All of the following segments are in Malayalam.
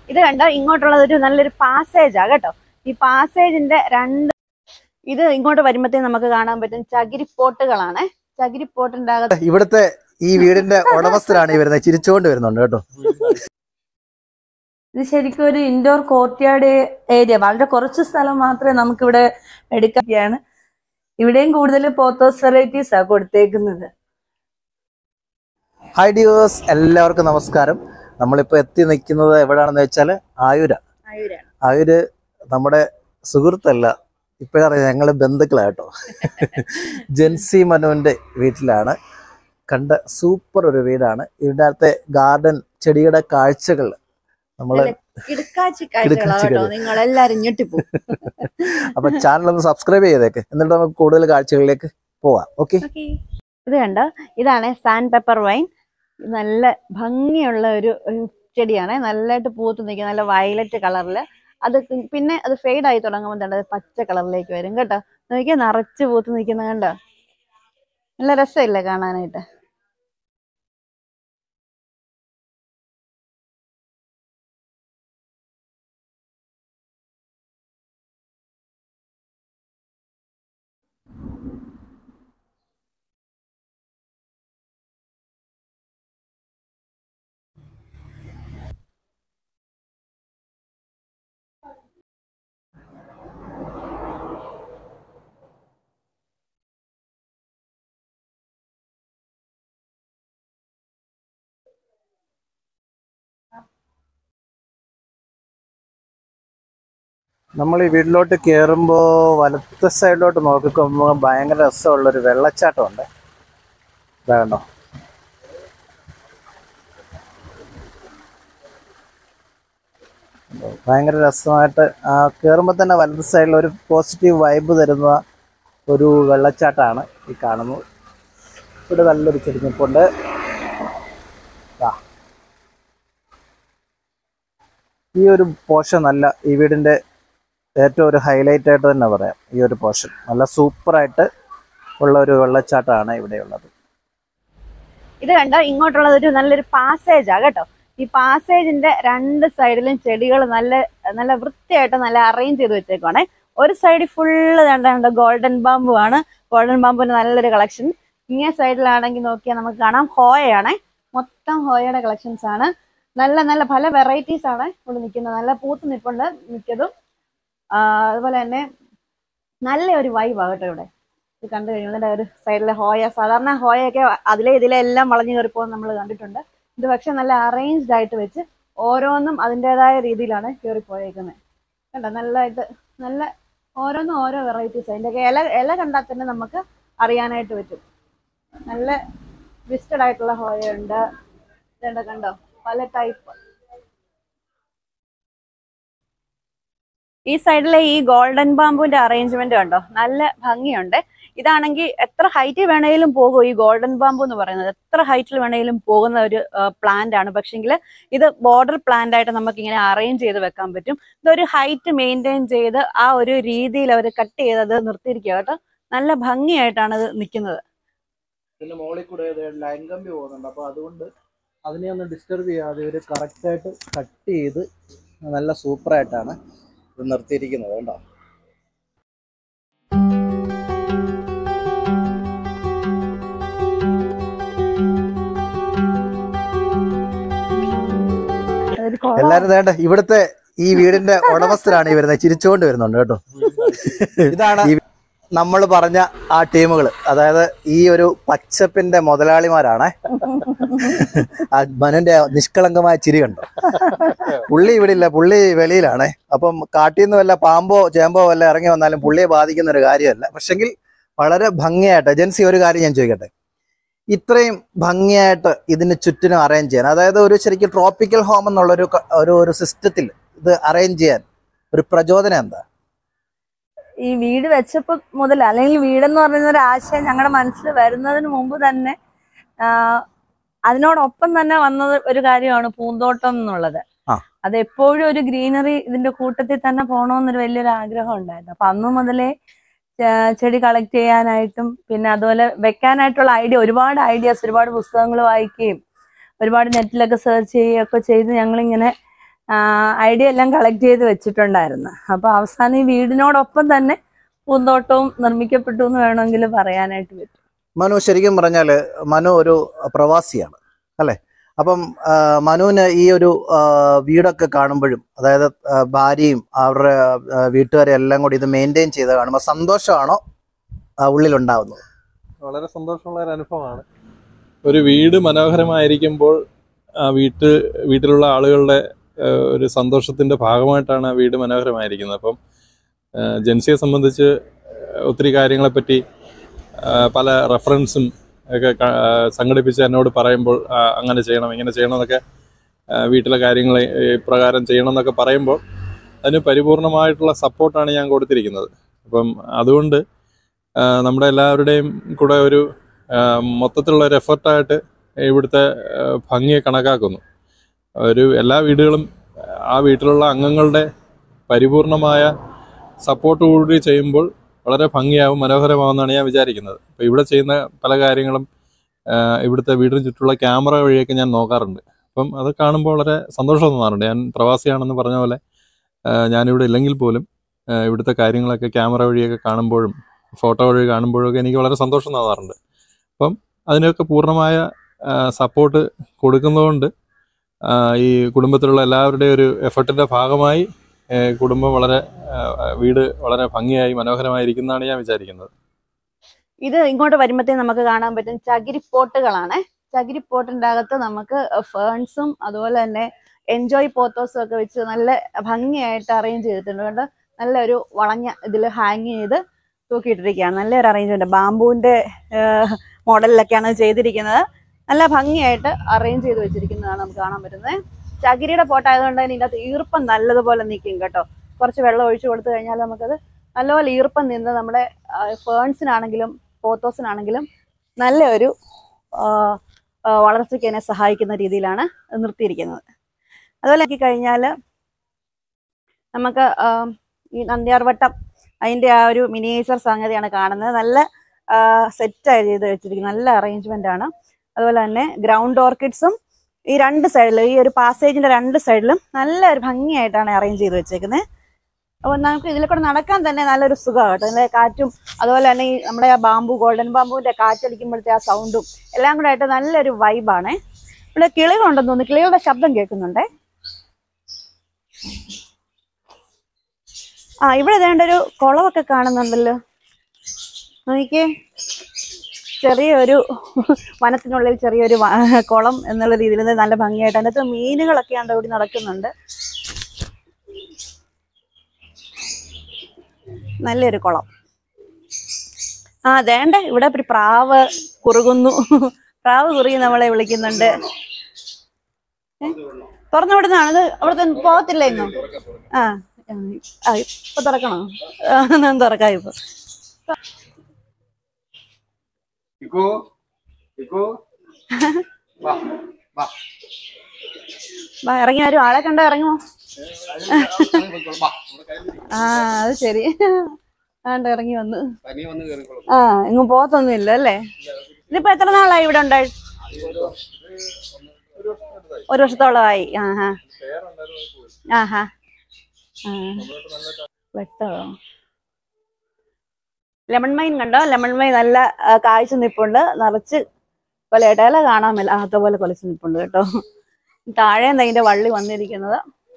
ഇത് കണ്ടോ ഇങ്ങോട്ടുള്ളത് ഒരു നല്ലൊരു പാസേജാ കേട്ടോ ഈ പാസേജിന്റെ രണ്ട് ഇത് ഇങ്ങോട്ട് വരുമ്പോഴത്തേക്ക് നമുക്ക് കാണാൻ പറ്റും ചകിരിപ്പോട്ടുകളാണ് ചകിരിപ്പോട്ടിന്റെ അകത്ത് ഇവിടുത്തെ ഈ വീടിന്റെ ഉടമസ്ഥരാണ് ഈ വരുന്നത് ചിരിച്ചുകൊണ്ട് വരുന്നുണ്ട് കേട്ടോ ഇത് ശരിക്കും ഒരു ഇൻഡോർ കോർട്ട്യാർഡ് ഏരിയ വളരെ കുറച്ച് സ്ഥലം മാത്രമേ നമുക്കിവിടെ എടുക്കുകയാണ് ഇവിടെയും കൂടുതൽ പോത്തോസ് വെറൈറ്റീസ് ആ കൊടുത്തേക്കുന്നത് ഹായ് ഡിയേഴ്സ് എല്ലാവർക്കും നമസ്കാരം നമ്മളിപ്പോ എത്തി നിൽക്കുന്നത് എവിടെയാണെന്ന് വെച്ചാൽ ആയുര ആയൂരാണ്. ആയുര് നമ്മുടെ സുഹൃത്തല്ല ഇപ്പോഴറിയാം ഞങ്ങള് ബന്ധുക്കളാട്ടോ ജെൻസി മനുവിന്റെ വീട്ടിലാണ് കണ്ട സൂപ്പർ ഒരു വീടാണ് ഇതിനകത്തെ ഗാർഡൻ ചെടിയുടെ കാഴ്ചകൾ നമ്മള് നല്ല കിടുക്കാച്ചി കാഴ്ചകളാ കിടുക്കാച്ചി കേട്ടോ നിങ്ങൾ എല്ലാരും ഞെട്ടിപ്പോവും അപ്പൊ ചാനൽ ഒന്ന് സബ്സ്ക്രൈബ് ചെയ്തേക്ക് എന്നിട്ട് നമുക്ക് കൂടുതൽ കാഴ്ചകളിലേക്ക് പോവാം ഓക്കെ ഇത് കണ്ടോ ഇതാണ് സാൻഡ് പെപ്പർ വൈൻ നല്ല ഭംഗിയുള്ള ഒരു ഒരു ചെടിയാണ് നല്ലതായിട്ട് പൂത്ത് നിൽക്കുന്ന നല്ല വയലറ്റ് കളറില് അത് പി- പിന്നെ അത് ഫെയ്ഡ് ആയി തുടങ്ങുമ്പോൾ തന്നെ അത് പച്ച കളറിലേക്ക് വരും കേട്ടോ നോക്കിയാൽ നിറച്ച് പൂത്ത് നിൽക്കുന്ന കണ്ടോ നല്ല രസമില്ലേ കാണാനായിട്ട് നമ്മൾ ഈ വീട്ടിലോട്ട് കയറുമ്പോൾ വലത്തെ സൈഡിലോട്ട് നോക്കിക്കുമ്പോൾ ഭയങ്കര രസമുള്ളൊരു വെള്ളച്ചാട്ടം ഉണ്ട് ഇതാണോ ഭയങ്കര രസമായിട്ട് ആ കയറുമ്പോൾ തന്നെ വലത് സൈഡിൽ ഒരു പോസിറ്റീവ് വൈബ് തരുന്ന ഒരു വെള്ളച്ചാട്ടമാണ് ഈ കാണുന്നത് ഇവിടെ നല്ലൊരു ചെടിഞ്ഞിപ്പുണ്ട് ദാ. ഈ ഒരു പോർഷൻ നല്ല ഈ വീടിന്റെ ഏറ്റവും ഒരു ഹൈലൈറ്റ് ആയിട്ട് തന്നെ പറയാം ഈ ഒരു പോർഷൻ നല്ല സൂപ്പറായിട്ട് ഉള്ള ഒരു വെള്ളച്ചാട്ടമാണ് ഇവിടെയുള്ളത് ഇത് കണ്ടോ ഇങ്ങോട്ടുള്ളത് ഒരു നല്ലൊരു പാസേജാ കേട്ടോ ഈ പാസേജിന്റെ രണ്ട് സൈഡിലും ചെടികൾ നല്ല നല്ല വൃത്തിയായിട്ട് നല്ല അറേഞ്ച് ചെയ്ത് വെച്ചേക്കുവാണേ ഒരു സൈഡിൽ ഫുള്ള് കണ്ട ഗോൾഡൻ ബാമ്പു ആണ് ഗോൾഡൻ ബാമ്പുവിന്റെ നല്ലൊരു കളക്ഷൻ ഇങ്ങേ സൈഡിലാണെങ്കിൽ നോക്കിയാൽ നമുക്ക് കാണാം ഹോയയാണേ മൊത്തം ഹോയയുടെ കളക്ഷൻസ് ആണ് നല്ല നല്ല പല വെറൈറ്റീസ് ആണ് ഇവിടെ നിൽക്കുന്നത് നല്ല പൂത്ത് നിൽപ്പുണ്ട് മിക്കതും ആ, അതുപോലെ തന്നെ നല്ല ഒരു വൈബാ കേട്ടോ ഇവിടെ ഇത് കണ്ടു കഴിയുമ്പോൾ ഒരു സൈഡിലെ ഹോയ സാധാരണ ഹോയൊക്കെ അതിലെ ഇതിലെ എല്ലാം വളഞ്ഞു കയറിപ്പോകുന്ന നമ്മൾ കണ്ടിട്ടുണ്ട് ഇത് പക്ഷെ നല്ല അറേഞ്ച്ഡ് ആയിട്ട് വെച്ച് ഓരോന്നും അതിൻ്റെതായ രീതിയിലാണ് കയറിപ്പോയേക്കുന്നത് കണ്ടോ നല്ലതായിട്ട് നല്ല ഓരോന്നും ഓരോ വെറൈറ്റീസ് അതിൻ്റെയൊക്കെ ഇല ഇല കണ്ടാൽ തന്നെ നമുക്ക് അറിയാനായിട്ട് പറ്റും നല്ല ട്വിസ്റ്റഡ് ആയിട്ടുള്ള ഹോയ ഉണ്ട് ഇതുണ്ട് കണ്ടോ പല ടൈപ്പ് ഈ സൈഡിലെ ഈ ഗോൾഡൻ ബാമ്പുവിന്റെ അറേഞ്ച്മെന്റ് കണ്ടോ നല്ല ഭംഗിയുണ്ട് ഇതാണെങ്കിൽ എത്ര ഹൈറ്റ് വേണേലും പോകും ഈ ഗോൾഡൻ ബാമ്പു എന്ന് പറയുന്നത് എത്ര ഹൈറ്റിൽ വേണേലും പോകുന്ന ഒരു പ്ലാന്റ് ആണ് പക്ഷെങ്കിൽ ഇത് ബോർഡർ പ്ലാന്റ് ആയിട്ട് നമുക്ക് ഇങ്ങനെ അറേഞ്ച് ചെയ്ത് വെക്കാൻ പറ്റും ഇതൊരു ഹൈറ്റ് മെയിൻറ്റെയിൻ ചെയ്ത് ആ ഒരു രീതിയിൽ അവർ കട്ട് ചെയ്ത് അത് നിർത്തിയിരിക്കുക കേട്ടോ നല്ല ഭംഗിയായിട്ടാണ് ഇത് നിൽക്കുന്നത് പിന്നെ മുകളിൽ കൂടെ ലൈൻ കമ്പി പോകുന്നുണ്ട് അപ്പോൾ അതുകൊണ്ട് അതിനെ ഒന്ന് ഡിസ്റ്റർബ് ചെയ്യാതെ ഇവർ കറക്റ്റായിട്ട് കട്ട് ചെയ്ത് നല്ല സൂപ്പറായിട്ടാണ് ഇത് നിർത്തിയിരിക്കുന്നത് കേട്ടോ അതൊരു കുളം. എല്ലാരും വേണ്ട ഇവിടുത്തെ ഈ വീടിന്റെ ഉടമസ്ഥരാണ് ഈ വരുന്നത് ചിരിച്ചുകൊണ്ട് വരുന്നുണ്ട് കേട്ടോ ഇതാണ് നമ്മൾ പറഞ്ഞ ആ ടീമുകൾ അതായത് ഈ ഒരു പച്ചപ്പിന്റെ മുതലാളിമാരാണ് ആ മനുന്റെ നിഷ്കളങ്കമായ ചിരി കണ്ടോ പുള്ളി ഇവിടെ ഇല്ല പുള്ളി വെളിയിലാണ് അപ്പം കാട്ടിൽ നിന്ന് വല്ല പാമ്പോ ചേമ്പോ വല്ല ഇറങ്ങി വന്നാലും പുള്ളിയെ ബാധിക്കുന്ന ഒരു കാര്യമല്ല പക്ഷെങ്കിൽ വളരെ ഭംഗിയായിട്ട് ഏജൻസി ഒരു കാര്യം ഞാൻ ചോദിക്കട്ടെ ഇത്രയും ഭംഗിയായിട്ട് ഇതിന് ചുറ്റിനും അറേഞ്ച് ചെയ്യാൻ അതായത് ഒരു ശരിക്കും ട്രോപ്പിക്കൽ ഹോം എന്നുള്ളൊരു ക- ഒരു ഒരു സിസ്റ്റത്തിൽ ഇത് അറേഞ്ച് ചെയ്യാൻ ഒരു പ്രചോദനം എന്താ ഈ വീട് വെച്ചപ്പോ മുതൽ അല്ലെങ്കിൽ വീടെന്ന് പറയുന്ന ഒരു ആശയം ഞങ്ങളുടെ മനസ്സിൽ വരുന്നതിന് മുമ്പ് തന്നെ ആ, അതിനോടൊപ്പം തന്നെ വന്നത് ഒരു കാര്യമാണ് പൂന്തോട്ടം എന്നുള്ളത് ആ. അത് എപ്പോഴും ഒരു ഗ്രീനറി ഇതിന്റെ കൂട്ടത്തിൽ തന്നെ പോകണമെന്നൊരു വലിയൊരു ആഗ്രഹം ഉണ്ടായിരുന്നു അപ്പൊ അന്ന് മുതലേ ചെ- ചെടി കളക്ട് ചെയ്യാനായിട്ടും പിന്നെ അതുപോലെ വെക്കാനായിട്ടുള്ള ഐഡിയ ഒരുപാട് ഐഡിയാസ് ഒരുപാട് പുസ്തകങ്ങൾ വായിക്കുകയും ഒരുപാട് നെറ്റിലൊക്കെ സെർച്ച് ചെയ്യുകയൊക്കെ ചെയ്ത് ഞങ്ങളിങ്ങനെ ഐഡിയ എല്ലാം കളക്ട് ചെയ്ത് വെച്ചിട്ടുണ്ടായിരുന്നു അപ്പൊ അവസാനം ഈ വീടിനോടൊപ്പം തന്നെ പൂന്തോട്ടവും നിർമ്മിക്കപ്പെട്ടു എന്ന് വേണമെങ്കിൽ പറയാനായിട്ട് പറ്റും മനു ശരിക്കും പറഞ്ഞാൽ മനു ഒരു പ്രവാസിയാണ് അല്ലേ അപ്പം ആ, മനുവിന് ഈ ഒരു ആ, വീടൊക്കെ കാണുമ്പോഴും അതായത് ആ, ഭാര്യയും അവരുടെ ആ, വീട്ടുകാരെ എല്ലാം കൂടി ഇത് മെയിൻറ്റെയിൻ ചെയ്ത് കാണുമ്പോൾ സന്തോഷമാണോ ആ, ഉള്ളിലുണ്ടാവുന്നത് വളരെ സന്തോഷമുള്ള ഒരു അനുഭവമാണ് ഒരു വീട് മനോഹരമായിരിക്കുമ്പോൾ ആ വീട്ട് വീട്ടിലുള്ള ആളുകളുടെ ആ, ഒരു സന്തോഷത്തിന്റെ ഭാഗമായിട്ടാണ് ആ വീട് മനോഹരമായിരിക്കുന്നത് അപ്പം ആ, ജെൻസിയെ സംബന്ധിച്ച് ഒത്തിരി കാര്യങ്ങളെപ്പറ്റി ആ, പല റെഫറൻസും ഒക്കെ ക- ആ, സംഘടിപ്പിച്ച് എന്നോട് പറയുമ്പോൾ ആ, അങ്ങനെ ചെയ്യണം ഇങ്ങനെ ചെയ്യണം എന്നൊക്കെ ആ, വീട്ടിലെ കാര്യങ്ങൾ ഇപ്രകാരം ചെയ്യണം എന്നൊക്കെ പറയുമ്പോൾ അതിന് പരിപൂർണമായിട്ടുള്ള സപ്പോർട്ടാണ് ഞാൻ കൊടുത്തിരിക്കുന്നത് അപ്പം അതുകൊണ്ട് ആ, നമ്മുടെ എല്ലാവരുടെയും കൂടെ ഒരു ആ, മൊത്തത്തിലുള്ള ഒരു എഫർട്ടായിട്ട് ഇവിടുത്തെ ആ, ഭംഗിയെ കണക്കാക്കുന്നു ഒരു എല്ലാ വീടുകളും ആ വീട്ടിലുള്ള അംഗങ്ങളുടെ പരിപൂർണമായ സപ്പോർട്ട് കൂടി ചെയ്യുമ്പോൾ വളരെ ഭംഗിയാവും മനോഹരമാവുമെന്നാണ് ഞാൻ വിചാരിക്കുന്നത് അപ്പോൾ ഇവിടെ ചെയ്യുന്ന പല കാര്യങ്ങളും ആ, ഇവിടുത്തെ വീടിന് ചുറ്റുള്ള ക്യാമറ വഴിയൊക്കെ ഞാൻ നോക്കാറുണ്ട് അപ്പം അത് കാണുമ്പോൾ വളരെ സന്തോഷം തോന്നാറുണ്ട് ഞാൻ പ്രവാസിയാണെന്ന് പറഞ്ഞ പോലെ ആ, ഞാനിവിടെ ഇല്ലെങ്കിൽ പോലും ആ, ഇവിടുത്തെ കാര്യങ്ങളൊക്കെ ക്യാമറ വഴിയൊക്കെ കാണുമ്പോഴും ഫോട്ടോ വഴി കാണുമ്പോഴൊക്കെ എനിക്ക് വളരെ സന്തോഷം തോന്നാറുണ്ട് അപ്പം അതിനൊക്കെ പൂർണ്ണമായ സപ്പോർട്ട് കൊടുക്കുന്നതുകൊണ്ട് ആ, ഈ കുടുംബത്തിലുള്ള എല്ലാവരുടെയും ഒരു എഫർട്ടിന്റെ ഭാഗമായി ഏ, കുടുംബം വളരെ ആ, വീട് വളരെ ഭംഗിയായി മനോഹരമായിരിക്കുന്നതാണ് ഞാൻ വിചാരിക്കുന്നത് ഇത് ഇങ്ങോട്ട് വരുമ്പോഴത്തേക്ക് നമുക്ക് കാണാൻ പറ്റും ചകിരിപ്പോട്ടുകളാണ് ചകിരിപ്പോട്ടിന്റെ അകത്ത് നമുക്ക് ഫേൺസും അതുപോലെ തന്നെ എൻജോയ് പോത്തോസും ഒക്കെ വെച്ച് നല്ല ഭംഗിയായിട്ട് അറേഞ്ച് ചെയ്തിട്ടുണ്ട് കണ്ടോ നല്ലൊരു വളഞ്ഞ ഇതിൽ ഹാങ് ചെയ്ത് തൂക്കിയിട്ടിരിക്കുകയാണ് നല്ലൊരു അറേഞ്ച്മെന്റ് ബാമ്പുവിന്റെ മോഡലിലൊക്കെയാണ് ഇത് ചെയ്തിരിക്കുന്നത് നല്ല ഭംഗിയായിട്ട് അറേഞ്ച് ചെയ്ത് വെച്ചിരിക്കുന്നതാണ് നമുക്ക് കാണാൻ പറ്റുന്നത് ചകിരിയുടെ പോട്ടായതുകൊണ്ട് തന്നെ ഇതിൻ്റെ അകത്ത് ഈർപ്പം നല്ലതുപോലെ നിൽക്കും കേട്ടോ കുറച്ച് വെള്ളം ഒഴിച്ചു കൊടുത്തു കഴിഞ്ഞാൽ നമുക്കത് നല്ലപോലെ ഈർപ്പം നിന്ന് നമ്മുടെ ഫേൺസിനാണെങ്കിലും പോത്തോസിനാണെങ്കിലും നല്ല ഒരു ആ, ആ, വളർച്ചയ്ക്ക് എന്നെ സഹായിക്കുന്ന രീതിയിലാണ് ഇത് നിർത്തിയിരിക്കുന്നത് അതുപോലെ ആക്കി കഴിഞ്ഞാൽ നമുക്ക് ആ, ഈ നന്ദ്യാർവട്ടം അതിൻ്റെ ആ ഒരു മിനിയേച്ചർ സംഗതിയാണ് കാണുന്നത് നല്ല സെറ്റായി ചെയ്ത് വെച്ചിരിക്കുന്നത് നല്ല അറേഞ്ച്മെന്റ് ആണ് അതുപോലെ തന്നെ ഗ്രൗണ്ട് ഓർക്കിഡ്സും ഈ രണ്ട് സൈഡിലും ഈ ഒരു പാസേജിന്റെ രണ്ട് സൈഡിലും നല്ല ഒരു ഭംഗിയായിട്ടാണ് അറേഞ്ച് ചെയ്ത് വെച്ചേക്കുന്നത് അപ്പോൾ നമുക്ക് ഇതിൽ കൂടെ നടക്കാൻ തന്നെ നല്ലൊരു സുഖമാണ് കേട്ടോ അതിൻ്റെ കാറ്റും അതുപോലെ തന്നെ ഈ നമ്മുടെ ആ ബാമ്പു ഗോൾഡൻ ബാമ്പുവിന്റെ കാറ്റടിക്കുമ്പോഴത്തെ ആ സൗണ്ടും എല്ലാം കൂടെ ആയിട്ട് നല്ലൊരു വൈബാണ് ഇവിടെ കിളികളുണ്ടെന്ന് തോന്നുന്നു കിളികളുടെ ശബ്ദം കേൾക്കുന്നുണ്ടേ ആ ഇവിടെ വേണ്ട ഒരു കുളമൊക്കെ കാണുന്നുണ്ടല്ലോ നോക്കിയേ ചെറിയൊരു വനത്തിനുള്ളിൽ ചെറിയൊരു വ- കുളം എന്നുള്ള രീതിയിൽ ഇത് നല്ല ഭംഗിയായിട്ട് അതിനകത്ത് മീനുകളൊക്കെ ഉണ്ട് ഇവിടെ നടക്കുന്നുണ്ട് നല്ലൊരു കുളം ആ ദേണ്ട ഇവിടെ ഒരു പ്രാവ് കുറുകുന്നു പ്രാവ് കുറുകി നമ്മളെ വിളിക്കുന്നുണ്ട് ഏ? തുറന്നു വിടുന്നതാണ് ഇത് അവിടെ പോകത്തില്ല ഇന്നും ആ ഉം. ആ ഇപ്പൊ തുറക്കണോ ആ, ഞാൻ തുറക്കാം ഇപ്പൊ ഇക്കോ ഇക്കോ വാ വാ വാ ഇറങ്ങി വരും ആളെ കണ്ട ഇറങ്ങുമോ വാ ആ അത് ശരി ആണ്ട് ഇറങ്ങി വന്നു തനിയെ വന്ന് കയറിക്കോളും ആ എങ്ങും പോത്തൊന്നും ഇല്ല അല്ലേ ഇതിപ്പോ എത്ര നാളായി ഇവിടെ ഉണ്ടായി ഒരു വർഷത്തോളമായി ആഹാ ആഹാ ആ വെട്ടോ ലെമൺ മൈൻ കണ്ടോ ലെമൺ മൈൻ നല്ല ആ, കായ്ച്ചു നിപ്പുണ്ട് നിറച്ച് കൊലയുടെ ഇല കാണാൻ മേലാത്ത പോലെ കൊലച്ച് നിപ്പുണ്ട് കേട്ടോ താഴെ അതിന്റെ വള്ളി വന്നിരിക്കുന്നത്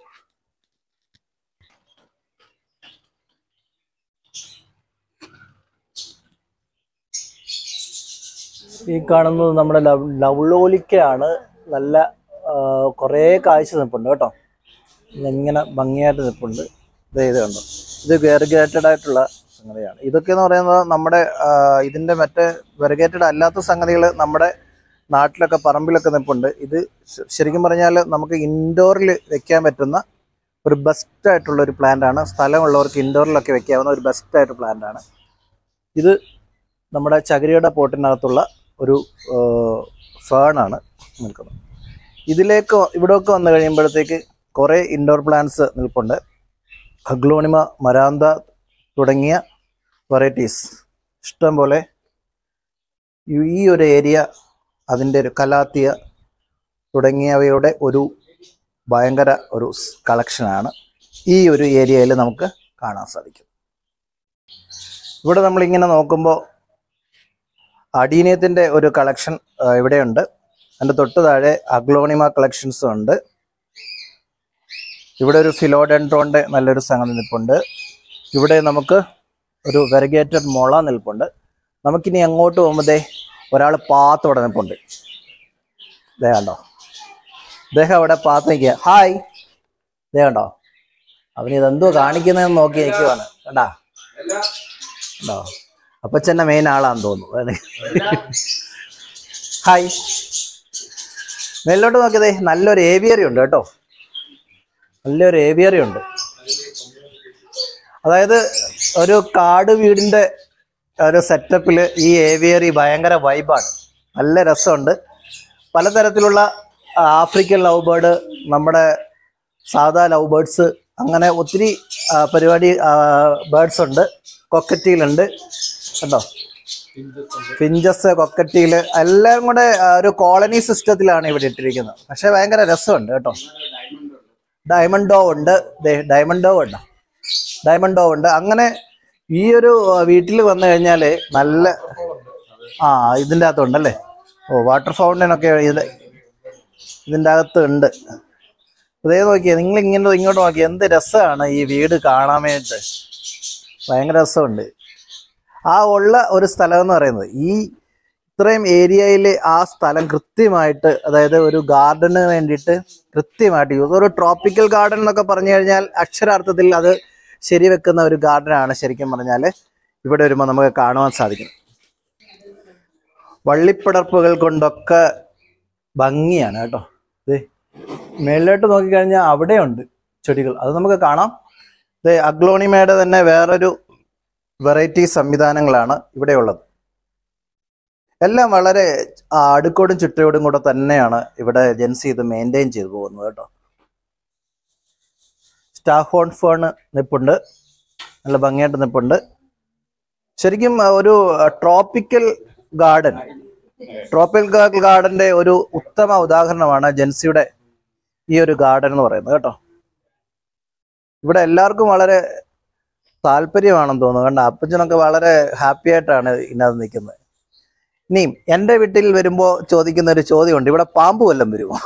ഈ കാണുന്നത് നമ്മുടെ ലവ് ലവ്ലോലിക്കയാണ് നല്ല കുറേ കാഴ്ച നിൽപ്പുണ്ട് കേട്ടോ ഇങ്ങനെ ഭംഗിയായിട്ട് നിൽപ്പുണ്ട് ഇത് ഇത് കണ്ടോ ഇത് വെറിഗേറ്റഡ് ആയിട്ടുള്ള സംഗതിയാണ് ഇതൊക്കെ എന്ന് പറയുന്നത് നമ്മുടെ ആ, ഇതിന്റെ മറ്റേ വെറിഗേറ്റഡ് അല്ലാത്ത സംഗതികൾ നമ്മുടെ നാട്ടിലൊക്കെ പറമ്പിലൊക്കെ നിൽപ്പുണ്ട് ഇത് ശ- ശരിക്കും പറഞ്ഞാൽ നമുക്ക് ഇൻഡോറിൽ വെക്കാൻ പറ്റുന്ന ഒരു ബെസ്റ്റ് ആയിട്ടുള്ള ഒരു പ്ലാന്റ് ആണ് സ്ഥലമുള്ളവർക്ക് ഇൻഡോറിലൊക്കെ വെക്കാവുന്ന ഒരു ബെസ്റ്റ് ആയിട്ട് പ്ലാന്റ് ആണ് ഇത് നമ്മുടെ ചകിരിയുടെ പോട്ടിനകത്തുള്ള ഒരു ഫേണാണ് നിൽക്കുന്നത് ഇതിലേക്ക് ഇവിടെയൊക്കെ വന്നു കഴിയുമ്പോഴത്തേക്ക് കുറേ ഇൻഡോർ പ്ലാന്റ്സ് നിൽപ്പുണ്ട് അഗ്ലോണിമ മരാന്ത തുടങ്ങിയ വെറൈറ്റീസ് ഇഷ്ടം പോലെ ഈ- ഈ ഒരു ഏരിയ അതിൻ്റെ ഒരു കലാത്തിയ തുടങ്ങിയവയുടെ ഒരു ഭയങ്കര ഒരു കളക്ഷനാണ് ഈ ഒരു ഏരിയയിൽ നമുക്ക് കാണാൻ സാധിക്കും ഇവിടെ നമ്മളിങ്ങനെ നോക്കുമ്പോൾ അഡീനിയത്തിൻ്റെ ഒരു കളക്ഷൻ ഇവിടെയുണ്ട് അതിൻ്റെ തൊട്ട് താഴെ അഗ്ലോണിമ കളക്ഷൻസും ഉണ്ട് ഇവിടെ ഒരു ഫിലോഡെൻഡ്രോൻ്റെ നല്ലൊരു സംഗതി നിൽപ്പുണ്ട് ഇവിടെ നമുക്ക് ഒരു വെറിഗേറ്റഡ് മുള നിൽപ്പുണ്ട് നമുക്കിനി അങ്ങോട്ട് പോകുമ്പോൾ ദേ ഒരാൾ പാത്ത് ഇവിടെ നിൽപ്പുണ്ട് ദേ കണ്ടോ അദ്ദേഹം അവിടെ പാത്ത് നിൽക്കുക ഹായ് ദേ കണ്ടോ അവന് ഇതെന്തോ കാണിക്കുന്നതെന്ന് നോക്കി നിൽക്കുവാണ് കണ്ടാ കണ്ടോ അപ്പച്ചൻ്റെ മെയിൻ ആളാന്ന് തോന്നുന്നു ഹായ് മേലോട്ട് നോക്കിയതേ നല്ലൊരു ഏവിയറി ഉണ്ട് കേട്ടോ നല്ലൊരു ഏവിയറി ഉണ്ട് അതായത് ഒരു കാട് വീടിന്റെ ഒരു സെറ്റപ്പിൽ ഈ ഏവിയറി ഭയങ്കര വൈബാണ് നല്ല രസമുണ്ട് പലതരത്തിലുള്ള ആ, ആഫ്രിക്കൻ ലവ് ബേർഡ് നമ്മുടെ സാധാ ലവ് ബേർഡ്സ് അങ്ങനെ ഒത്തിരി ആ, പരിപാടി ബേർഡ്സ് ഉണ്ട് കൊക്കറ്റിയിലുണ്ട് കണ്ടോ ഫിഞ്ചസ് കൊക്കറ്റിയില് എല്ലാം കൂടെ ആ, ഒരു കോളനി സിസ്റ്റത്തിലാണ് ഇവിടെ ഇട്ടിരിക്കുന്നത് പക്ഷെ ഭയങ്കര രസമുണ്ട് കേട്ടോ ഡയമണ്ടോ ഉണ്ട് ഡയമണ്ടോ ഉണ്ട് ഡയമണ്ടോ ഉണ്ട് അങ്ങനെ ഈ ഒരു വീട്ടിൽ വന്നു കഴിഞ്ഞാൽ നല്ല ആ ഇതിൻ്റെ അകത്തുണ്ടല്ലേ ഓ വാട്ടർ ഫൗണ്ടൻ ഒക്കെ ഇത് ഇതിൻ്റെ അകത്ത് ഉണ്ട് അതേ നോക്കിയേ നിങ്ങൾ ഇങ്ങനെ ഇങ്ങോട്ട് നോക്കി എന്ത് രസമാണ് ഈ വീട് കാണാൻ വേണ്ടിയിട്ട് ഭയങ്കര രസമുണ്ട് ആ ഉള്ള ഒരു സ്ഥലം എന്ന് പറയുന്നത് ഈ ഇത്രയും ഏരിയയിൽ ആ സ്ഥലം കൃത്യമായിട്ട് അതായത് ഒരു ഗാർഡന് വേണ്ടിയിട്ട് കൃത്യമായിട്ട് യൂസ് ഒരു ട്രോപ്പിക്കൽ ഗാർഡൻ എന്നൊക്കെ പറഞ്ഞു കഴിഞ്ഞാൽ അക്ഷരാർത്ഥത്തിൽ അത് ശരിവെക്കുന്ന ഒരു ഗാർഡനാണ് ശരിക്കും പറഞ്ഞാൽ ഇവിടെ വരുമ്പോൾ നമുക്ക് കാണുവാൻ സാധിക്കും വള്ളിപ്പടർപ്പുകൾ കൊണ്ടൊക്കെ ഭംഗിയാണ് കേട്ടോ ഇത് മേളിലോട്ട് നോക്കിക്കഴിഞ്ഞാൽ അവിടെയുണ്ട് ചെടികൾ അത് നമുക്ക് കാണാം ഇത് അഗ്ലോണിമയുടെ തന്നെ വേറൊരു വെറൈറ്റി സംവിധാനങ്ങളാണ് ഇവിടെയുള്ളത് എല്ലാം വളരെ ആ, അടുക്കോടും ചുറ്റയോടും കൂടെ തന്നെയാണ് ഇവിടെ ജെൻസി ഇത് മെയിൻറ്റെയിൻ ചെയ്തു പോകുന്നത് കേട്ടോ സ്റ്റാഹോൺ ഫേൺ നിപ്പുണ്ട് നല്ല ഭംഗിയായിട്ട് നിപ്പുണ്ട് ശരിക്കും ആ, ഒരു ട്രോപ്പിക്കൽ ഗാർഡൻ ട്രോപ്പിക്കൽ ഗാർഡന്റെ ഒരു ഉത്തമ ഉദാഹരണമാണ് ജെൻസിയുടെ ഈ ഒരു ഗാർഡൻ എന്ന് പറയുന്നത് കേട്ടോ ഇവിടെ എല്ലാവർക്കും വളരെ താല്പര്യമാണെന്ന് തോന്നുന്നു കണ്ട അപ്പച്ചനൊക്കെ വളരെ ഹാപ്പി ആയിട്ടാണ് ഇതിനകത്ത് നിൽക്കുന്നത് ഇനിയും എൻ്റെ വീട്ടിൽ വരുമ്പോൾ ചോദിക്കുന്ന ഒരു ചോദ്യമുണ്ട് ഇവിടെ പാമ്പ് വല്ലതും വരുമോ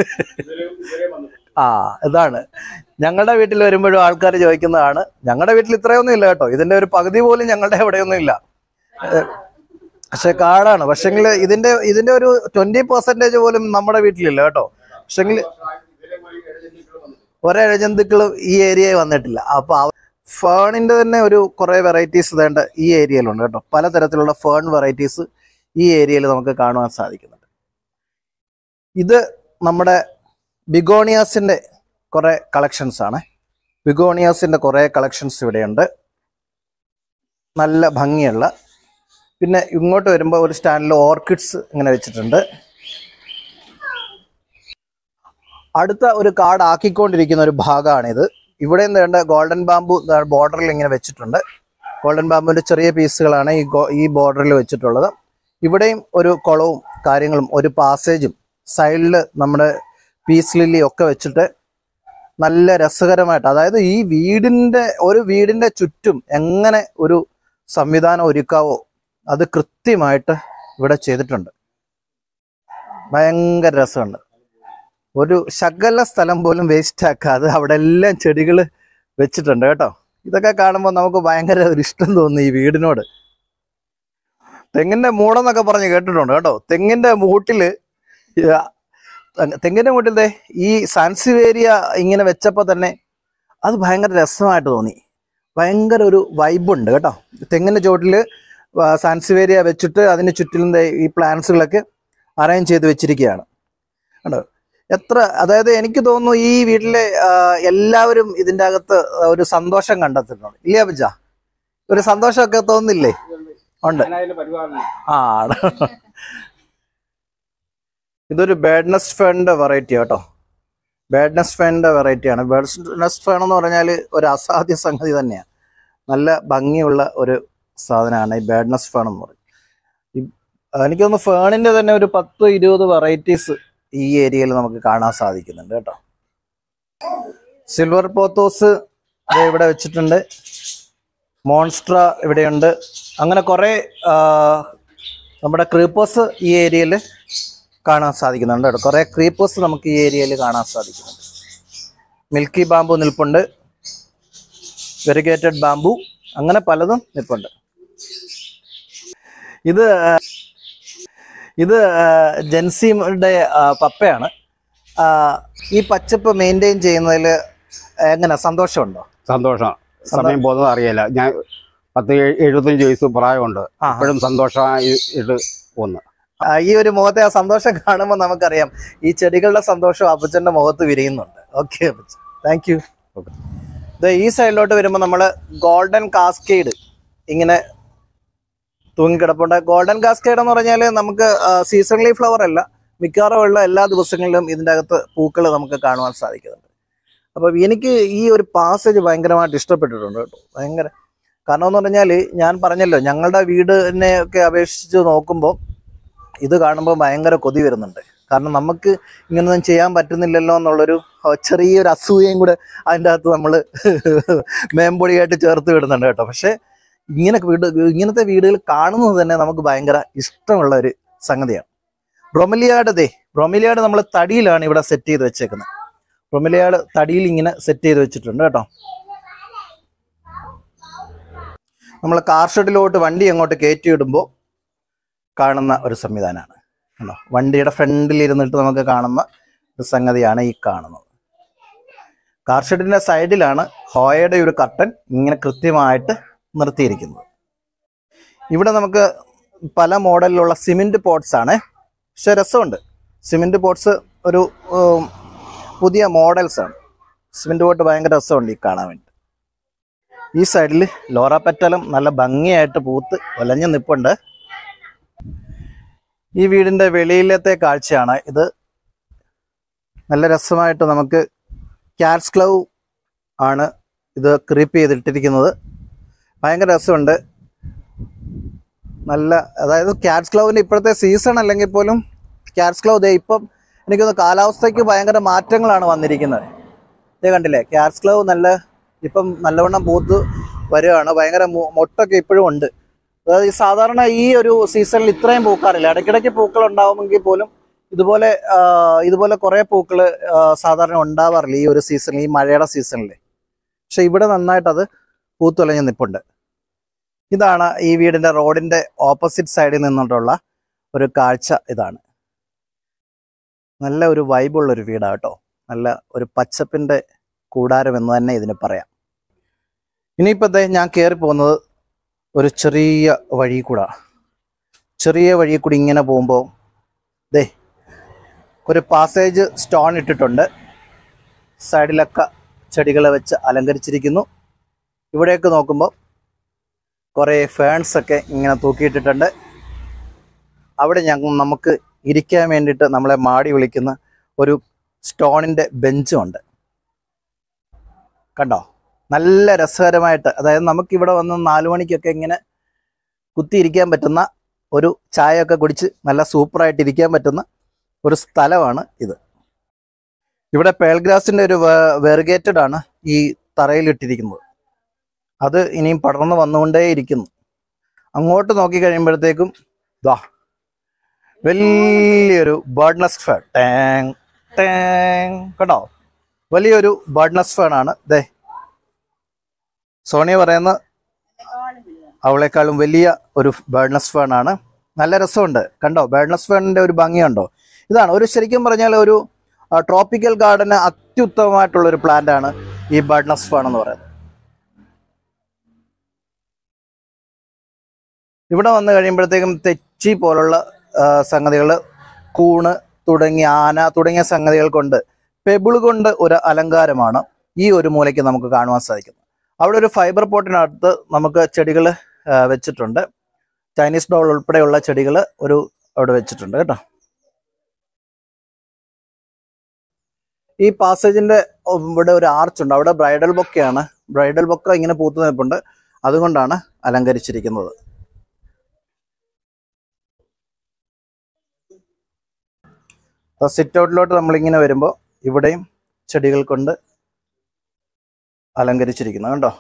ആ ഇതാണ് ഞങ്ങളുടെ വീട്ടിൽ വരുമ്പോഴും ആൾക്കാർ ചോദിക്കുന്നതാണ് ഞങ്ങളുടെ വീട്ടിൽ ഇത്രയൊന്നും ഇല്ല കേട്ടോ ഇതിന്റെ ഒരു പകുതി പോലും ഞങ്ങളുടെ എവിടെയൊന്നും ഇല്ല ഏഹ് പക്ഷെ കാടാണ് പക്ഷെങ്കിൽ ഇതിന്റെ ഇതിന്റെ ഒരു ട്വന്റി പെർസെന്റേജ് പോലും നമ്മുടെ വീട്ടിലില്ല കേട്ടോ പക്ഷെങ്കിൽ ഒരഴജന്തുക്കളും ഈ ഏരിയയിൽ വന്നിട്ടില്ല അപ്പൊ ഫേണിന്റെ തന്നെ ഒരു കുറെ വെറൈറ്റീസ് വേണ്ട ഈ ഏരിയയിലുണ്ട് കേട്ടോ പലതരത്തിലുള്ള ഫേൺ വെറൈറ്റീസ് ഈ ഏരിയയിൽ നമുക്ക് കാണുവാൻ സാധിക്കുന്നുണ്ട് ഇത് നമ്മുടെ ബിഗോണിയാസിന്റെ കുറെ കളക്ഷൻസ് ആണ് ബിഗോണിയാസിന്റെ കുറെ കളക്ഷൻസ് ഇവിടെയുണ്ട് നല്ല ഭംഗിയുള്ള പിന്നെ ഇങ്ങോട്ട് വരുമ്പോൾ ഒരു സ്റ്റാൻഡിൽ ഓർക്കിഡ്സ് ഇങ്ങനെ വെച്ചിട്ടുണ്ട് അടുത്ത ഒരു കാർഡ് ആക്കിക്കൊണ്ടിരിക്കുന്ന ഒരു ഭാഗമാണിത് ഇവിടെ വേണ്ട ഗോൾഡൻ ബാമ്പു ബോർഡറിൽ ഇങ്ങനെ വെച്ചിട്ടുണ്ട് ഗോൾഡൻ ബാമ്പുവിന്റെ ചെറിയ പീസുകളാണ് ഈ ഗോ- ഈ ബോർഡറിൽ വെച്ചിട്ടുള്ളത് ഇവിടെയും ഒരു കുളവും കാര്യങ്ങളും ഒരു പാസേജും സൈഡിൽ നമ്മുടെ പീസ് ലില്ലി ഒക്കെ വെച്ചിട്ട് നല്ല രസകരമായിട്ട് അതായത് ഈ വീടിന്റെ ഒരു വീടിന്റെ ചുറ്റും എങ്ങനെ ഒരു സംവിധാനം ഒരുക്കാവോ അത് കൃത്യമായിട്ട് ഇവിടെ ചെയ്തിട്ടുണ്ട് ഭയങ്കര രസമുണ്ട് ഒരു ശകല സ്ഥലം പോലും വേസ്റ്റ് ആക്കാതെ അവിടെ എല്ലാം ചെടികൾ വെച്ചിട്ടുണ്ട് കേട്ടോ ഇതൊക്കെ കാണുമ്പോൾ നമുക്ക് ഭയങ്കര ഒരു ഇഷ്ടം തോന്നുന്നു ഈ വീടിനോട് തെങ്ങിന്റെ മൂടെന്നൊക്കെ പറഞ്ഞ് കേട്ടിട്ടുണ്ട് കേട്ടോ തെങ്ങിന്റെ മൂട്ടില് ഈ ആ, തെങ്ങിന്റെ മൂട്ടിൽ ദേ ഈ സാൻസിവേരിയ ഇങ്ങനെ വെച്ചപ്പോൾ തന്നെ അത് ഭയങ്കര രസമായിട്ട് തോന്നി ഭയങ്കര ഒരു വൈബുണ്ട് കേട്ടോ തെങ്ങിന്റെ ചോട്ടില് സാൻസിവേരിയ വെച്ചിട്ട് അതിന് ചുറ്റിലും ദേ ഈ പ്ലാന്റ്സുകളൊക്കെ അറേഞ്ച് ചെയ്ത് വെച്ചിരിക്കുകയാണ് കണ്ടോ എത്ര അതായത് എനിക്ക് തോന്നുന്നു ഈ വീട്ടിലെ ആ, എല്ലാവരും ഇതിന്റെ അകത്ത് ഒരു സന്തോഷം കണ്ടെത്തുന്നുണ്ട് ഇല്ലേ അപ്പച്ച ഒരു സന്തോഷമൊക്കെ തോന്നുന്നില്ലേ ഉണ്ട് അതിന്റെ പരിപാലനം ആ ആണ്. ഇതൊരു ബേഡ്നസ് ഫേണിന്റെ വെറൈറ്റി കേട്ടോ ബേഡ്നസ് ഫേണിന്റെ വെറൈറ്റിയാണ് ബേഡ്നസ് ഫേൺ എന്ന് പറഞ്ഞാൽ ഒരു അസാധ്യ സംഗതി തന്നെയാണ് നല്ല ഭംഗിയുള്ള ഒരു സാധനമാണ് ഈ ബേഡ്നസ് ഫേൺ എന്ന് പറയും ഈ എനിക്ക് തോന്നുന്നു ഫേണിന്റെ തന്നെ ഒരു പത്ത് ഇരുപത് വെറൈറ്റീസ് ഈ ഏരിയയിൽ നമുക്ക് കാണാൻ സാധിക്കുന്നുണ്ട് കേട്ടോ സിൽവർ പോത്തോസ് ദേ ഇവിടെ വെച്ചിട്ടുണ്ട് മോൺസ്ട്ര ഇവിടെയുണ്ട് അങ്ങനെ കുറെ ആ, നമ്മുടെ ക്രീപ്പേഴ്സ് ഈ ഏരിയയിൽ കാണാൻ സാധിക്കുന്നുണ്ട് കേട്ടോ കുറെ ക്രീപ്പേഴ്സ് നമുക്ക് ഈ ഏരിയയിൽ കാണാൻ സാധിക്കുന്നുണ്ട് മിൽക്കി ബാമ്പു നിൽപ്പുണ്ട് വെരിഗേറ്റഡ് ബാമ്പു അങ്ങനെ പലതും നിൽപ്പുണ്ട് ഇത് ആ, ഇത് ആ, ജെൻസിയുടെ ആ, പപ്പയാണ് ആ, ഈ പച്ചപ്പ് മെയിൻറ്റെയിൻ ചെയ്യുന്നതിൽ എങ്ങനെ സന്തോഷമുണ്ടോ സന്തോഷം സമയം പോകുന്നത് അറിയില്ല ഞാൻ പത്ത് എഴു- എഴുപത്തഞ്ച് വയസ്സ് പ്രായമുണ്ട് ആ. ഇപ്പോഴും സന്തോഷമായിട്ട് പോകുന്നു ആ, ഈ ഒരു മുഖത്തെ ആ സന്തോഷം കാണുമ്പോൾ നമുക്കറിയാം ഈ ചെടികളുടെ സന്തോഷം അപ്പച്ചന്റെ മുഖത്ത് വിരിയുന്നുണ്ട് ഓക്കെ അപ്പച്ച താങ്ക് യു ഈ സൈഡിലോട്ട് വരുമ്പോൾ നമ്മൾ ഗോൾഡൻ കാസ്കേഡ് ഇങ്ങനെ തൂങ്ങിക്കിടപ്പുണ്ട് ഗോൾഡൻ കാസ്കേഡ് എന്ന് പറഞ്ഞാൽ നമുക്ക് സീസണലി ഫ്ലവർ അല്ല മിക്കവാറും ഉള്ള എല്ലാ ദിവസങ്ങളിലും ഇതിൻ്റെ അകത്ത് പൂക്കൾ നമുക്ക് കാണുവാൻ സാധിക്കുന്നുണ്ട് അപ്പം എനിക്ക് ഈ ഒരു പാസേജ് ഭയങ്കരമായിട്ട് ഇഷ്ടപ്പെട്ടിട്ടുണ്ട് കേട്ടോ ഭയങ്കര കാരണം എന്ന് പറഞ്ഞാൽ ഞാൻ പറഞ്ഞല്ലോ ഞങ്ങളുടെ വീടിനെ ഒക്കെ അപേക്ഷിച്ച് നോക്കുമ്പോൾ ഇത് കാണുമ്പോൾ ഭയങ്കര കൊതി വരുന്നുണ്ട് കാരണം നമുക്ക് ഇങ്ങനൊന്നും ചെയ്യാൻ പറ്റുന്നില്ലല്ലോ എന്നുള്ളൊരു ആ, ചെറിയൊരു അസൂയയും കൂടെ അതിൻ്റെ അകത്ത് നമ്മൾ മേമ്പൊടിയായിട്ട് ചേർത്ത് വിടുന്നുണ്ട് കേട്ടോ പക്ഷേ ഇങ്ങനെ വീട് ഇങ്ങനത്തെ വീടുകൾ കാണുന്നത് തന്നെ നമുക്ക് ഭയങ്കര ഇഷ്ടമുള്ള ഒരു സംഗതിയാണ് ബ്രൊമലിയാട് ദേ ബ്രൊമലിയാട് നമ്മൾ തടിയിലാണ് ഇവിടെ സെറ്റ് ചെയ്ത് വെച്ചേക്കുന്നത് ബ്രൊമലിയാട് തടിയിൽ ഇങ്ങനെ സെറ്റ് ചെയ്ത് വെച്ചിട്ടുണ്ട് കേട്ടോ നമ്മൾ കാർ ഷെഡിലോട്ട് വണ്ടി അങ്ങോട്ട് കയറ്റി ഇടുമ്പോൾ കാണുന്ന ഒരു സംവിധാനമാണ് കണ്ടോ വണ്ടിയുടെ ഫ്രണ്ടിൽ ഇരുന്നിട്ട് നമുക്ക് കാണുന്ന ഒരു സംഗതിയാണ് ഈ കാണുന്നത് കാർ ഷെഡിന്റെ സൈഡിലാണ് ഹോയയുടെ ഒരു കർട്ടൻ ഇങ്ങനെ കൃത്യമായിട്ട് നിർത്തിയിരിക്കുന്നത് ഇവിടെ നമുക്ക് പല മോഡലിലുള്ള സിമെന്റ് പോട്ട്സ് ആണ് പക്ഷെ രസമുണ്ട് സിമെന്റ് പോട്ട്സ് ഒരു ഉം, പുതിയ മോഡൽസ് ആണ് സിമെന്റ് പോട്ട് ഭയങ്കര രസമുണ്ട് ഈ കാണാൻ വേണ്ടി ഈ സൈഡിൽ ലോറ പെറ്റലും നല്ല ഭംഗിയായിട്ട് പൂത്ത് ഒലഞ്ഞു നിപ്പുണ്ട് ഈ വീടിന്റെ വെളിയിലത്തെ കാഴ്ചയാണ് ഇത് നല്ല രസമായിട്ട് നമുക്ക് ക്യാറ്റ്സ് ക്ലൗ ആണ് ഇത് ക്രീപ്പ് ചെയ്തിട്ടിരിക്കുന്നത് ഭയങ്കര രസമുണ്ട് നല്ല അതായത് ക്യാറ്റ്സ് ക്ലൗവിന്റെ ഇപ്പോഴത്തെ സീസൺ അല്ലെങ്കിൽ പോലും ക്യാറ്റ്സ് ക്ലൗ ദേ ഇപ്പം എനിക്കൊന്ന് കാലാവസ്ഥയ്ക്ക് ഭയങ്കര മാറ്റങ്ങളാണ് വന്നിരിക്കുന്നത് ഇത് കണ്ടില്ലേ ക്യാറ്റ്സ് ക്ലൗ നല്ല ഇപ്പം നല്ലവണ്ണം പൂത്ത് വരികയാണ് ഭയങ്കര മൊ- മൊട്ടൊക്കെ ഇപ്പോഴും ഉണ്ട് അതായത് ഈ സാധാരണ ഈ ഒരു സീസണിൽ ഇത്രയും പൂക്കാറില്ല ഇടയ്ക്കിടയ്ക്ക് പൂക്കൾ ഉണ്ടാവുമെങ്കിൽ പോലും ഇതുപോലെ ആ, ഇതുപോലെ കുറേ പൂക്കൾ സാധാരണ ഉണ്ടാവാറില്ല ഈ ഒരു സീസണിൽ ഈ മഴയുടെ സീസണിൽ പക്ഷെ ഇവിടെ നന്നായിട്ട് അത് പൂത്തുലഞ്ഞ് നിൽപ്പുണ്ട് ഇതാണ് ഈ വീടിന്റെ റോഡിന്റെ ഓപ്പോസിറ്റ് സൈഡിൽ നിന്നിട്ടുള്ള ഒരു കാഴ്ച ഇതാണ് നല്ല ഒരു വൈബുള്ള ഒരു വീടാണ് കേട്ടോ നല്ല ഒരു പച്ചപ്പിന്റെ കൂടാരം എന്ന് തന്നെ ഇതിന് പറയാം ഇനിയിപ്പോൾ ദേ ഞാൻ കയറി പോകുന്നത് ഒരു ചെറിയ വഴി കൂടാ ചെറിയ വഴി കൂടി ഇങ്ങനെ പോകുമ്പോൾ ദേ ഒരു പാസേജ് സ്റ്റോൺ ഇട്ടിട്ടുണ്ട് സൈഡിലൊക്കെ ചെടികൾ വെച്ച് അലങ്കരിച്ചിരിക്കുന്നു ഇവിടെയൊക്കെ നോക്കുമ്പോൾ കുറേ ഫേൺസ് ഒക്കെ ഇങ്ങനെ തൂക്കിയിട്ടിട്ടുണ്ട് അവിടെ ഞങ്ങൾ നമുക്ക് ഇരിക്കാൻ വേണ്ടിയിട്ട് നമ്മളെ മാടി വിളിക്കുന്ന ഒരു സ്റ്റോണിൻ്റെ ബെഞ്ചും ഉണ്ട് കണ്ടോ നല്ല രസകരമായിട്ട് അതായത് നമുക്കിവിടെ വന്ന് നാലു മണിക്കൊക്കെ ഇങ്ങനെ കുത്തിയിരിക്കാൻ പറ്റുന്ന ഒരു ചായയൊക്കെ കുടിച്ച് നല്ല സൂപ്പറായിട്ട് ഇരിക്കാൻ പറ്റുന്ന ഒരു സ്ഥലമാണ് ഇത് ഇവിടെ പേൾഗ്രാസിന്റെ ഒരു വെറുഗേറ്റഡ് ആണ് ഈ തറയിലിട്ടിരിക്കുന്നത് അത് ഇനിയും പടർന്നു വന്നുകൊണ്ടേയിരിക്കുന്നു അങ്ങോട്ട് നോക്കി കഴിയുമ്പോഴത്തേക്കും ദാ വലിയൊരു ബേർഡ്നസ് ഫേൺ ടാങ് ടാങ് കേട്ടോ വലിയൊരു ബേർഡ്നസ് ഫേൺ ആണ് ദേ സോണിയ പറയുന്ന അവളെക്കാളും വലിയ ഒരു ബേർഡ്നസ് ഫേൺ ആണ് നല്ല രസമുണ്ട് കണ്ടോ ബേർഡ്നസ് ഫേണിന്റെ ഒരു ഭംഗിയുണ്ടോ ഇതാണ് ഒരു ശരിക്കും പറഞ്ഞാൽ ഒരു ട്രോപ്പിക്കൽ ഗാർഡന് അത്യുത്തമമായിട്ടുള്ള ഒരു പ്ലാന്റ് ആണ് ഈ ബേർഡ്നസ് ഫേൺ എന്ന് പറയുന്നത് ഇവിടെ വന്നു കഴിയുമ്പോഴത്തേക്കും തെച്ചി പോലുള്ള സംഗതികൾ കൂണ് തുടങ്ങിയ ആന തുടങ്ങിയ സംഗതികൾ കൊണ്ട് പെബിൾ കൊണ്ട് ഒരു അലങ്കാരമാണ് ഈ ഒരു മൂലയ്ക്ക് നമുക്ക് കാണുവാൻ സാധിക്കുന്നത് അവിടെ ഒരു ഫൈബർ പോട്ടിനകത്ത് നമുക്ക് ചെടികൾ വെച്ചിട്ടുണ്ട് ചൈനീസ് ഡോൾ ഉൾപ്പെടെയുള്ള ചെടികൾ ഒരു അവിടെ വെച്ചിട്ടുണ്ട് കേട്ടോ ഈ പാസേജിന്റെ ഇവിടെ ഒരു ആർച്ച് ഉണ്ട് അവിടെ ബ്രൈഡൽ ബൊക്കെയാണ് ബ്രൈഡൽ ബൊക്ക ഇങ്ങനെ പൂത്തു നിൽപ്പുണ്ട് അതുകൊണ്ടാണ് അലങ്കരിച്ചിരിക്കുന്നത് സിറ്റ് ഔട്ടിലോട്ട് നമ്മളിങ്ങനെ വരുമ്പോൾ ഇവിടെയും ചെടികൾ കൊണ്ട് അലങ്കരിച്ചിരിക്കുന്നത് കണ്ടോ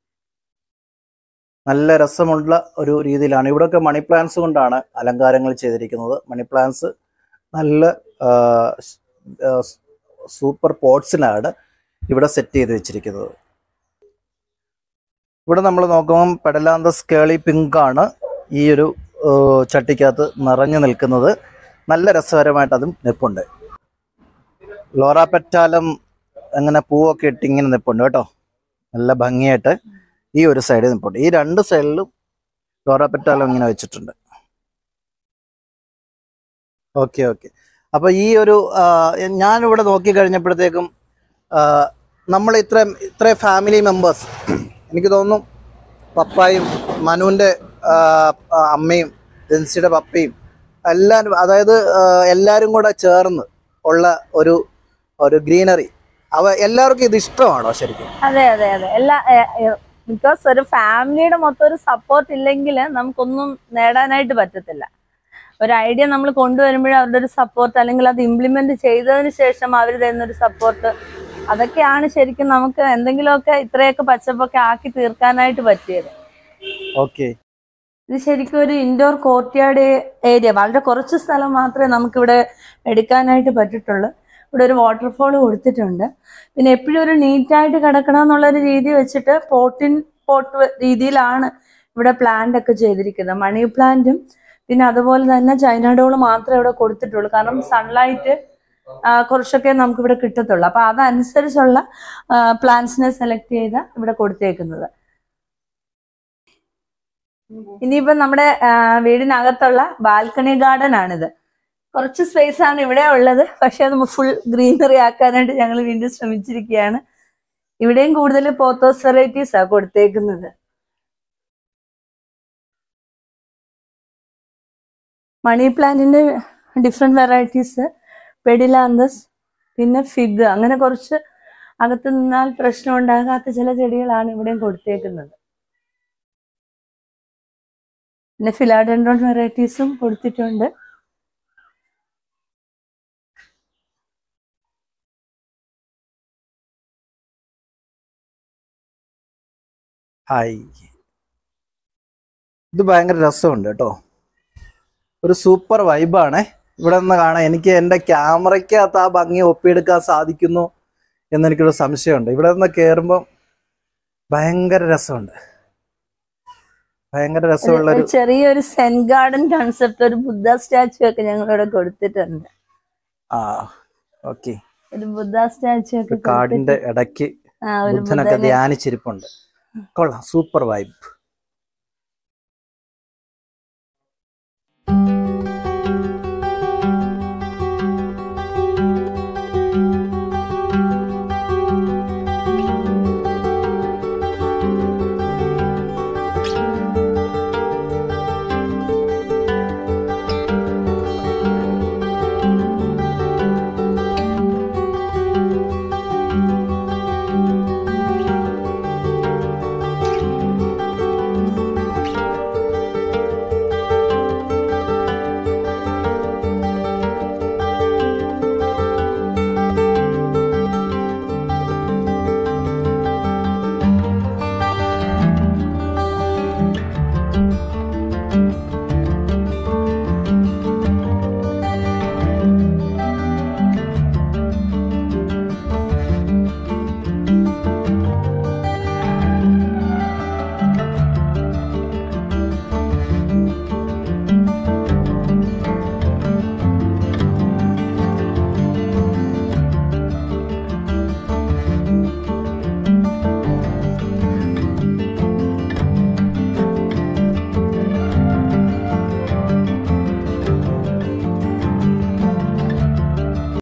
നല്ല രസമുള്ള ഒരു രീതിയിലാണ് ഇവിടെയൊക്കെ മണി പ്ലാന്റ്സ് കൊണ്ടാണ് അലങ്കാരങ്ങൾ ചെയ്തിരിക്കുന്നത് മണി പ്ലാന്റ്സ് നല്ല ആ, സ്- ആ, സ്- സൂപ്പർ പോട്ട്സിലാണ് ഇവിടെ സെറ്റ് ചെയ്ത് വെച്ചിരിക്കുന്നത് ഇവിടെ നമ്മൾ നോക്കുമ്പം പെടലാന്തസ് കേളി പിങ്ക് ആണ് ഈ ഒരു ആ, ചട്ടിക്കകത്ത് നിറഞ്ഞു നിൽക്കുന്നത് നല്ല രസകരമായിട്ട് അതും നിൽപ്പുണ്ട് ലോറ പെറ്റാലം അങ്ങനെ പൂവൊക്കെ ഇട്ട് ഇങ്ങനെ നിൽപ്പുണ്ട് കേട്ടോ നല്ല ഭംഗിയായിട്ട് ഈ ഒരു സൈഡിൽ നിൽപ്പുണ്ട് ഈ രണ്ട് സൈഡിലും ലോറ പെറ്റാലം ഇങ്ങനെ വെച്ചിട്ടുണ്ട് ഓക്കെ ഓക്കെ അപ്പൊ ഈ ഒരു ആ, ഞാനിവിടെ നോക്കി കഴിഞ്ഞപ്പോഴത്തേക്കും നമ്മൾ ഇത്ര ഇത്ര ഫാമിലി മെമ്പേഴ്സ് എനിക്ക് തോന്നുന്നു പപ്പായും മനുവിൻ്റെ ആ, ആ, അമ്മയും ജെൻസിയുടെ പപ്പയും എല്ലാവരും അതായത് ആ, എല്ലാവരും കൂടെ ചേർന്ന് ഉള്ള ഒരു ഒരു ഗ്രീനറി അവ എല്ലാവർക്കും ഇത് ഇഷ്ടമാണോ ശരിക്കും അതെ അതെ അതെ എല്ലാ ബിക്കോസ് ഒരു ഫാമിലിയുടെ മൊത്തം ഒരു സപ്പോർട്ട് ഇല്ലെങ്കിൽ നമുക്കൊന്നും നേടാനായിട്ട് പറ്റത്തില്ല ഒരു ഐഡിയ നമ്മൾ കൊണ്ടുവരുമ്പോഴേ അവരുടെ ഒരു സപ്പോർട്ട് അല്ലെങ്കിൽ അത് ഇംപ്ലിമെന്റ് ചെയ്തതിന് ശേഷം അവർ തരുന്ന ഒരു സപ്പോർട്ട് അതൊക്കെയാണ് ശരിക്കും നമുക്ക് എന്തെങ്കിലുമൊക്കെ ഇത്രയൊക്കെ പച്ചപ്പൊക്കെ ആക്കി തീർക്കാനായിട്ട് പറ്റിയത് ഓക്കെ ഇത് ശരിക്കും ഒരു ഇൻഡോർ കോർട്ട്യാർഡ് ഏരിയ വളരെ കുറച്ച് സ്ഥലം മാത്രമേ നമുക്കിവിടെ എടുക്കാനായിട്ട് പറ്റിയിട്ടുള്ളൂ ഇവിടെ ഒരു വാട്ടർഫോൾ കൊടുത്തിട്ടുണ്ട് പിന്നെ എപ്പോഴും ഒരു നീറ്റായിട്ട് കിടക്കണം എന്നുള്ളൊരു രീതി വെച്ചിട്ട് പോട്ടിൻ പോട്ട് രീതിയിലാണ് ഇവിടെ പ്ലാന്റ് ഒക്കെ ചെയ്തിരിക്കുന്നത് മണി പ്ലാന്റും പിന്നെ അതുപോലെ തന്നെ ചൈന ഡോൾ മാത്രമേ ഇവിടെ കൊടുത്തിട്ടുള്ളൂ കാരണം സൺലൈറ്റ് കുറച്ചൊക്കെ നമുക്ക് ഇവിടെ കിട്ടത്തുള്ളൂ അപ്പൊ അതനുസരിച്ചുള്ള പ്ലാന്റ്സിനെ സെലക്ട് ചെയ്ത് ഇവിടെ കൊടുത്തേക്കുന്നത് ഇനിയിപ്പോ നമ്മുടെ ആ, വീടിനകത്തുള്ള ബാൽക്കണി ഗാർഡൻ ആണിത് കുറച്ച് സ്പേസ് ആണ് ഇവിടെ ഉള്ളത് പക്ഷെ അത് ഫുൾ ഗ്രീനറി ആക്കാനായിട്ട് ഞങ്ങൾ വീണ്ടും ശ്രമിച്ചിരിക്കുകയാണ് ഇവിടെയും കൂടുതൽ പോത്തോസ് വെറൈറ്റീസ് ആ കൊടുത്തേക്കുന്നത് മണി പ്ലാന്റിന്റെ ഡിഫറെന്റ് വെറൈറ്റീസ് പെഡിലാന്തസ് പിന്നെ ഫിഗ് അങ്ങനെ കുറച്ച് അകത്ത് നിന്നാൽ പ്രശ്നം ഉണ്ടാകാത്ത ചില ചെടികളാണ് ഇവിടെയും കൊടുത്തേക്കുന്നത് പിന്നെ ഫിലാഡൻഡ്രോൺ വെറൈറ്റീസും കൊടുത്തിട്ടുണ്ട് ഹായ് ഇത് ഭയങ്കര രസമുണ്ട് കേട്ടോ ഒരു സൂപ്പർ വൈബാണേ ഇവിടെ നിന്ന് കാണാൻ എനിക്ക് എൻ്റെ ക്യാമറയ്ക്കകത്ത് ആ ഭംഗി ഒപ്പിയെടുക്കാൻ സാധിക്കുന്നു എന്നെനിക്കൊരു സംശയമുണ്ട് ഇവിടെ നിന്ന് കയറുമ്പോൾ ഭയങ്കര രസമുണ്ട് ഭയങ്കര രസമുള്ള ഒരു ഒരു ചെറിയൊരു സെൻ ഗാർഡൻ കൺസെപ്റ്റ് ഒരു ബുദ്ധ സ്റ്റാച്ചു ഒക്കെ ഞങ്ങളിവിടെ കൊടുത്തിട്ടുണ്ട് ആ ഓക്കെ ഒരു ബുദ്ധ സ്റ്റാച്ചു ഒക്കെ കാടിന്റെ കൊടുത്തിട്ട് ഇടയ്ക്ക് ആ, ഒരു ബുദ്ധനൊക്കെ ബുദ്ധനെ ധ്യാനിച്ചിരിപ്പുണ്ട് കൊള്ളാം സൂപ്പർ വൈബ്